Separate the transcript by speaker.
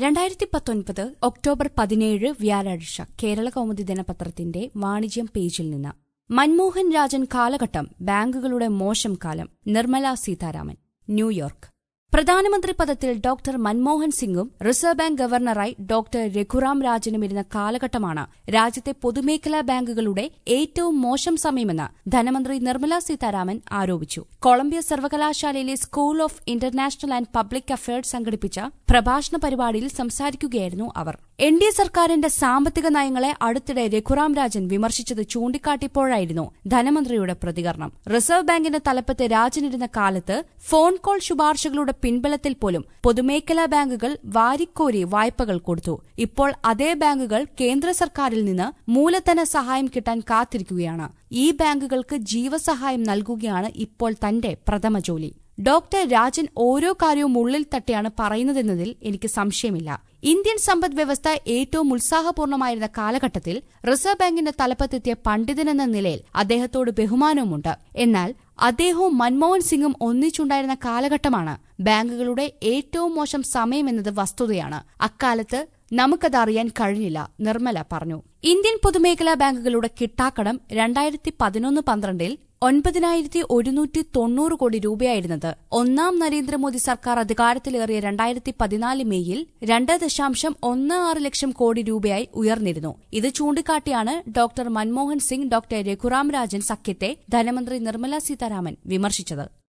Speaker 1: രണ്ടായിരത്തി പത്തൊൻപത് ഒക്ടോബർ പതിനേഴ് വ്യാഴാഴ്ച കേരള കൗമുദി ദിനപത്രത്തിന്റെ വാണിജ്യം പേജിൽ നിന്ന് മൻമോഹൻ രാജൻ കാലഘട്ടം ബാങ്കുകളുടെ മോശം കാലം നിർമ്മല സീതാരാമൻ ന്യൂയോർക്ക് പ്രധാനമന്ത്രി പദത്തിൽ ഡോക്ടർ മൻമോഹൻ സിംഗും റിസർവ് ബാങ്ക് ഗവർണറായി ഡോക്ടർ രഘുറാം രാജനും ഇരുന്ന കാലഘട്ടമാണ് രാജ്യത്തെ പൊതുമേഖലാ ബാങ്കുകളുടെ ഏറ്റവും മോശം സമയമെന്ന് ധനമന്ത്രി നിർമ്മല സീതാരാമൻ ആരോപിച്ചു കൊളംബിയ സർവകലാശാലയിലെ school of international and public affairs സംഘടിപ്പിച്ച പ്രഭാഷണ പരിപാടിയിൽ സംസാരിക്കുകയായിരുന്നു അവർ എൻ ഡി എ സർക്കാരിന്റെ സാമ്പത്തിക നയങ്ങളെ അടുത്തിടെ രഘുറാം രാജൻ വിമർശിച്ചത് ചൂണ്ടിക്കാട്ടിയപ്പോഴായിരുന്നു ധനമന്ത്രിയുടെ പ്രതികരണം റിസർവ് ബാങ്കിന്റെ തലപ്പത്ത് രാജനിരുന്ന കാലത്ത് ഫോൺ കോൾ ശുപാർശകളുടെ പിൻബലത്തിൽ പോലും പൊതുമേഖലാ ബാങ്കുകൾ വാരിക്കോരി വായ്പകൾ കൊടുത്തു ഇപ്പോൾ അതേ ബാങ്കുകൾ കേന്ദ്ര സർക്കാരിൽ നിന്ന് മൂലധന സഹായം കിട്ടാൻ കാത്തിരിക്കുകയാണ് ഈ ബാങ്കുകൾക്ക് ജീവസഹായം നൽകുകയാണ് ഇപ്പോൾ തന്റെ പ്രഥമ ജോലി ഡോക്ടർ രാജൻ ഓരോ കാര്യവും ഉള്ളിൽ തട്ടിയാണ് പറയുന്നതെന്നതിൽ എനിക്ക് സംശയമില്ല ഇന്ത്യൻ സമ്പദ് വ്യവസ്ഥ ഏറ്റവും ഉത്സാഹപൂർണമായിരുന്ന കാലഘട്ടത്തിൽ റിസർവ് ബാങ്കിന്റെ തലപ്പത്തെത്തിയ പണ്ഡിതനെന്ന നിലയിൽ അദ്ദേഹത്തോട് ബഹുമാനവുമുണ്ട് എന്നാൽ അദ്ദേഹവും മൻമോഹൻ സിംഗും ഒന്നിച്ചുണ്ടായിരുന്ന കാലഘട്ടമാണ് ബാങ്കുകളുടെ ഏറ്റവും മോശം സമയമെന്നത് വസ്തുതയാണ് അക്കാലത്ത് നമുക്കത് അറിയാൻ കഴിഞ്ഞില്ല നിർമ്മല പറഞ്ഞു ഇന്ത്യൻ പൊതുമേഖലാ ബാങ്കുകളുടെ കിട്ടാക്കടം രണ്ടായിരത്തി പതിനൊന്ന് പന്ത്രണ്ടിൽ ഒൻപതിനായിരത്തി ഒരുന്നൂറ്റി തൊണ്ണൂറ് കോടി രൂപയായിരുന്നത് ഒന്നാം നരേന്ദ്രമോദി സർക്കാർ അധികാരത്തിലേറിയ രണ്ടായിരത്തി പതിനാല് മെയ്യിൽ രണ്ട് ദശാംശം ഒന്ന് ആറ് ലക്ഷം കോടി രൂപയായി ഉയർന്നിരുന്നു ഇത് ചൂണ്ടിക്കാട്ടിയാണ് ഡോക്ടർ മൻമോഹൻ സിംഗ് ഡോക്ടർ രഘുറാം രാജൻ സഖ്യത്തെ ധനമന്ത്രി നിർമ്മല സീതാരാമൻ വിമർശിച്ചത്